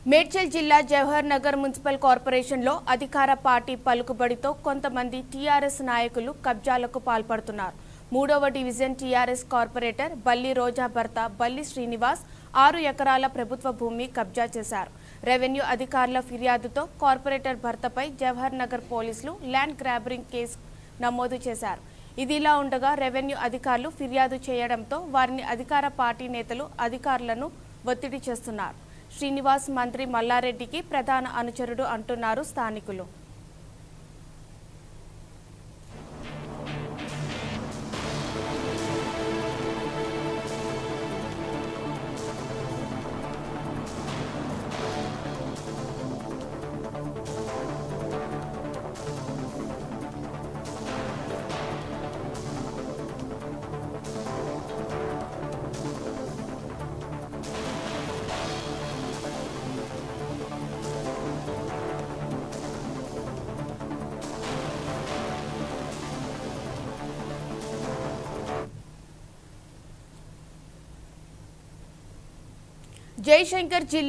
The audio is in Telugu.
మేడ్చల్ జిల్లా జవహర్ నగర్ మున్సిపల్ కార్పొరేషన్లో అధికార పార్టీ పలుకుబడితో కొంతమంది టీఆర్ఎస్ నాయకులు కబ్జాలకు పాల్పడుతున్నారు మూడవ డివిజన్ టీఆర్ఎస్ కార్పొరేటర్ బల్లి రోజా భర్త బల్లి శ్రీనివాస్ ఆరు ఎకరాల ప్రభుత్వ భూమి కబ్జా చేశారు రెవెన్యూ అధికారుల ఫిర్యాదుతో కార్పొరేటర్ భర్తపై జవహర్ నగర్ పోలీసులు ల్యాండ్ గ్రాబరింగ్ కేసు నమోదు చేశారు ఇదిలా ఉండగా రెవెన్యూ అధికారులు ఫిర్యాదు చేయడంతో వారిని అధికార పార్టీ నేతలు అధికారులను ఒత్తిడి చేస్తున్నారు శ్రీనివాస్ మంత్రి మల్లారెడ్డికి ప్రధాన అనుచరుడు అంటున్నారు స్థానికులు జయశంకర్ జిల్లా